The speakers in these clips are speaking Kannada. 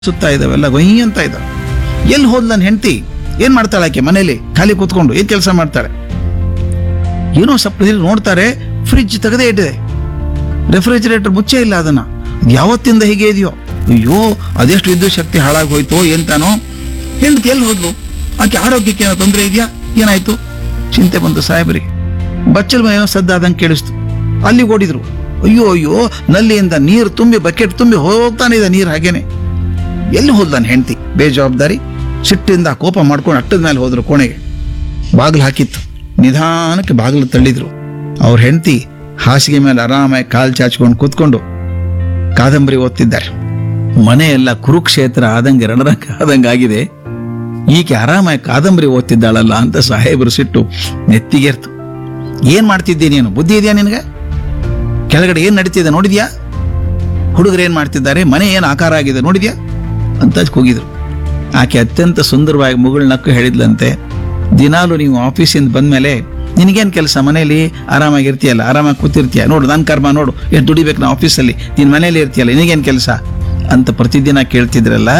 ಸುತ್ತಾ ಇದಾವೆಲ್ಲ ಗೊಯ್ ಅಂತ ಇದ್ದಾವೆ ಎಲ್ಲಿ ಹೋದ್ ನನ್ನ ಹೆಂಡತಿ ಏನ್ ಮಾಡ್ತಾಳೆ ಆಕೆ ಮನೇಲಿ ಖಾಲಿ ಕೂತ್ಕೊಂಡು ಏನ್ ಕೆಲಸ ಮಾಡ್ತಾಳೆ ಏನೋ ಸ್ವಲ್ಪ ತಿರ್ಗಿ ನೋಡ್ತಾರೆ ಫ್ರಿಡ್ಜ್ ತೆಗೆದೇ ಇಟ್ಟಿದೆ ರೆಫ್ರಿಜರೇಟರ್ ಮುಚ್ಚೇ ಇಲ್ಲ ಅದನ್ನ ಅದ್ ಯಾವತ್ತಿಂದ ಹೀಗೆ ಇದೆಯೋ ಅಯ್ಯೋ ಅದೆಷ್ಟು ವಿದ್ಯುತ್ ಶಕ್ತಿ ಹಾಳಾಗಿ ಹೋಯ್ತು ಎಂತಾನೋ ಹೆಂಡತಿ ಎಲ್ಲಿ ಹೋದ್ಲು ಆಕೆ ಆರೋಗ್ಯಕ್ಕೆ ಏನೋ ತೊಂದರೆ ಇದೆಯಾ ಏನಾಯ್ತು ಚಿಂತೆ ಬಂತು ಸಾಹೇಬರಿಗೆ ಬಚ್ಚಲ್ ಮನೆ ಏನೋ ಸದ್ದಾದಂಗೆ ಕೇಳಿಸ್ತು ಅಲ್ಲಿ ಓಡಿದ್ರು ಅಯ್ಯೋ ಅಯ್ಯೋ ನಲ್ಲಿಯಿಂದ ನೀರು ತುಂಬಿ ಬಕೆಟ್ ತುಂಬಿ ಹೋಗ್ತಾನೆ ಇದೆ ನೀರು ಹಾಗೇನೆ ಎಲ್ಲಿ ಹೋದ್ ನನ್ನ ಹೆಂಡತಿ ಬೇಜವಾಬ್ದಾರಿ ಸಿಟ್ಟಿಂದ ಕೋಪ ಮಾಡ್ಕೊಂಡು ಅಟ್ಟದ ಮೇಲೆ ಹೋದ್ರು ಕೋಣೆಗೆ ಬಾಗಿಲು ಹಾಕಿತ್ತು ನಿಧಾನಕ್ಕೆ ಬಾಗಿಲು ತಳ್ಳಿದ್ರು ಅವ್ರ ಹೆಂಡತಿ ಹಾಸಿಗೆ ಮೇಲೆ ಆರಾಮಾಗಿ ಕಾಲ್ ಚಾಚ್ಕೊಂಡು ಕೂತ್ಕೊಂಡು ಕಾದಂಬರಿ ಓದ್ತಿದ್ದಾರೆ ಮನೆ ಎಲ್ಲ ಕುರುಕ್ಷೇತ್ರ ಆದಂಗೆ ರಣರಂಗ ಆದಂಗೆ ಆಗಿದೆ ಈಕೆ ಆರಾಮಾಗಿ ಕಾದಂಬರಿ ಓದ್ತಿದ್ದಾಳಲ್ಲ ಅಂತ ಸಾಹೇಬರು ಸಿಟ್ಟು ನೆತ್ತಿಗೆರ್ತು ಏನ್ ಮಾಡ್ತಿದ್ದಿ ನೀನು ಬುದ್ಧಿ ಇದೆಯಾ ನಿನಗೆ ಕೆಳಗಡೆ ಏನ್ ನಡೀತಿದೆ ನೋಡಿದ್ಯಾ ಹುಡುಗರು ಏನ್ ಮಾಡ್ತಿದ್ದಾರೆ ಮನೆ ಏನು ಆಕಾರ ಆಗಿದೆ ನೋಡಿದ್ಯಾ ಅಂತ ಕೂಗಿದ್ರು ಆಕೆ ಅತ್ಯಂತ ಸುಂದರವಾಗಿ ಮುಗುಳ್ ನಕ್ಕು ಹೇಳಿದ್ಲಂತೆ ದಿನಾಲು ನೀವು ಆಫೀಸಿಂದ ಬಂದ್ಮೇಲೆ ನಿನಗೇನ್ ಕೆಲಸ ಮನೇಲಿ ಆರಾಮಾಗಿರ್ತೀಯಲ್ಲ ಆರಾಮಾಗಿ ಕೂತಿರ್ತೀಯ ನೋಡು ನನ್ನ ಕರ್ಮ ನೋಡು ಎಷ್ಟು ದುಡಿಬೇಕು ನಾ ಆಫೀಸಲ್ಲಿ ನೀನ್ ಮನೇಲಿ ಇರ್ತೀಯಲ್ಲ ನಿನಗೇನ್ ಕೆಲಸ ಅಂತ ಪ್ರತಿದಿನ ಕೇಳ್ತಿದ್ರಲ್ಲ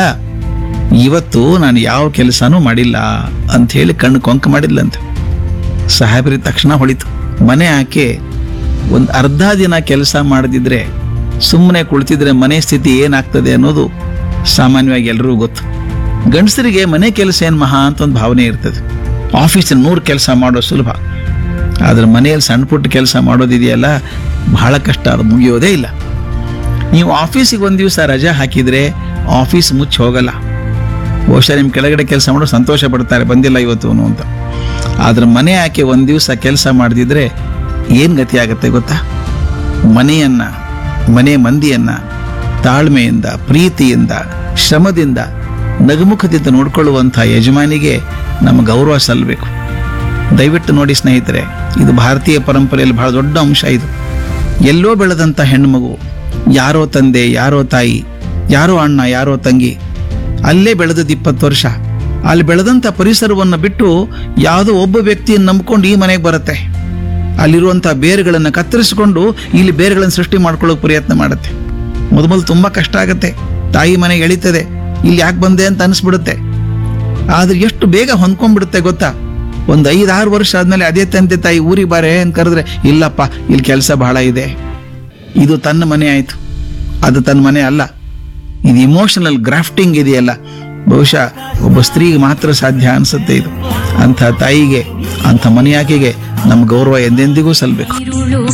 ಇವತ್ತು ನಾನು ಯಾವ ಕೆಲಸನೂ ಮಾಡಿಲ್ಲ ಅಂತ ಹೇಳಿ ಕಣ್ಣು ಕೊಂಕ ಮಾಡಿದ್ಲಂತೆ ಸಾಹೇಬ್ರಿ ತಕ್ಷಣ ಹೊಳಿತು ಮನೆ ಆಕೆ ಒಂದು ಅರ್ಧ ದಿನ ಕೆಲಸ ಮಾಡದಿದ್ರೆ ಸುಮ್ಮನೆ ಕುಳಿತಿದ್ರೆ ಮನೆ ಸ್ಥಿತಿ ಏನಾಗ್ತದೆ ಅನ್ನೋದು ಸಾಮಾನ್ಯವಾಗಿ ಎಲ್ರಿಗೂ ಗೊತ್ತು ಗಂಡಸರಿಗೆ ಮನೆ ಕೆಲಸ ಏನು ಮಹಾ ಅಂತ ಒಂದು ಭಾವನೆ ಇರ್ತದೆ ಆಫೀಸಿನ ನೂರು ಕೆಲಸ ಮಾಡೋ ಸುಲಭ ಆದ್ರೆ ಮನೆಯಲ್ಲಿ ಸಣ್ಣ ಪುಟ್ಟ ಕೆಲಸ ಮಾಡೋದಿದೆಯಲ್ಲ ಬಹಳ ಕಷ್ಟ ಅದು ಮುಗಿಯೋದೇ ಇಲ್ಲ ನೀವು ಆಫೀಸಿಗೆ ಒಂದು ದಿವಸ ರಜೆ ಹಾಕಿದ್ರೆ ಆಫೀಸ್ ಮುಚ್ಚಿ ಹೋಗಲ್ಲ ಬಹುಶಃ ನಿಮ್ಮ ಕೆಳಗಡೆ ಕೆಲಸ ಮಾಡೋ ಸಂತೋಷ ಪಡ್ತಾರೆ ಬಂದಿಲ್ಲ ಇವತ್ತು ಅವ್ನು ಅಂತ ಆದ್ರೆ ಮನೆ ಆಕೆ ಒಂದು ದಿವಸ ಕೆಲಸ ಮಾಡದಿದ್ರೆ ಏನು ಗತಿ ಆಗುತ್ತೆ ಗೊತ್ತಾ ಮನೆಯನ್ನ ಮನೆ ಮಂದಿಯನ್ನ ತಾಳ್ಮೆಯಿಂದ ಪ್ರೀತಿಯಿಂದ ಶ್ರಮದಿಂದ ನಗುಮುಖದಿಂದ ನೋಡ್ಕೊಳ್ಳುವಂಥ ಯಜಮಾನಿಗೆ ನಮ್ಮ ಗೌರವ ಸಲ್ಲಬೇಕು ದಯವಿಟ್ಟು ನೋಡಿ ಸ್ನೇಹಿತರೆ ಇದು ಭಾರತೀಯ ಪರಂಪರೆಯಲ್ಲಿ ಬಹಳ ದೊಡ್ಡ ಅಂಶ ಇದು ಎಲ್ಲೋ ಬೆಳೆದಂಥ ಹೆಣ್ಮಗು ಯಾರೋ ತಂದೆ ಯಾರೋ ತಾಯಿ ಯಾರೋ ಅಣ್ಣ ಯಾರೋ ತಂಗಿ ಅಲ್ಲೇ ಬೆಳೆದದ್ದು ಇಪ್ಪತ್ತು ವರ್ಷ ಅಲ್ಲಿ ಬೆಳೆದಂಥ ಪರಿಸರವನ್ನು ಬಿಟ್ಟು ಯಾವುದೋ ಒಬ್ಬ ವ್ಯಕ್ತಿಯನ್ನು ನಂಬ್ಕೊಂಡು ಈ ಮನೆಗೆ ಬರುತ್ತೆ ಅಲ್ಲಿರುವಂಥ ಬೇರುಗಳನ್ನು ಕತ್ತರಿಸಿಕೊಂಡು ಇಲ್ಲಿ ಬೇರುಗಳನ್ನು ಸೃಷ್ಟಿ ಮಾಡ್ಕೊಳ್ಳೋಕೆ ಪ್ರಯತ್ನ ಮಾಡುತ್ತೆ ಮೊದಲು ತುಂಬಾ ಕಷ್ಟ ಆಗುತ್ತೆ ತಾಯಿ ಮನೆಗೆ ಎಳಿತದೆ ಇಲ್ಲಿ ಯಾಕೆ ಬಂದೆ ಅಂತ ಅನಿಸ್ಬಿಡುತ್ತೆ ಆದ್ರೆ ಎಷ್ಟು ಬೇಗ ಹೊಂದ್ಕೊಂಡ್ಬಿಡುತ್ತೆ ಗೊತ್ತಾ ಒಂದು ಐದಾರು ವರ್ಷ ಆದ್ಮೇಲೆ ಅದೇ ತಂದೆ ತಾಯಿ ಊರಿಗೆ ಬಾರೆ ಅಂತ ಕರೆದ್ರೆ ಇಲ್ಲಪ್ಪ ಇಲ್ಲಿ ಕೆಲಸ ಬಹಳ ಇದೆ ಇದು ತನ್ನ ಮನೆ ಆಯ್ತು ಅದು ತನ್ನ ಮನೆ ಅಲ್ಲ ಇದು ಇಮೋಷನಲ್ ಗ್ರಾಫ್ಟಿಂಗ್ ಇದೆಯಲ್ಲ ಬಹುಶಃ ಒಬ್ಬ ಸ್ತ್ರೀಗೆ ಮಾತ್ರ ಸಾಧ್ಯ ಅನ್ಸುತ್ತೆ ಇದು ಅಂಥ ತಾಯಿಗೆ ಅಂಥ ಮನೆಯಾಕೆಗೆ ನಮ್ಮ ಗೌರವ ಎಂದೆಂದಿಗೂ ಸಲ್ಲಬೇಕು ഇരുളു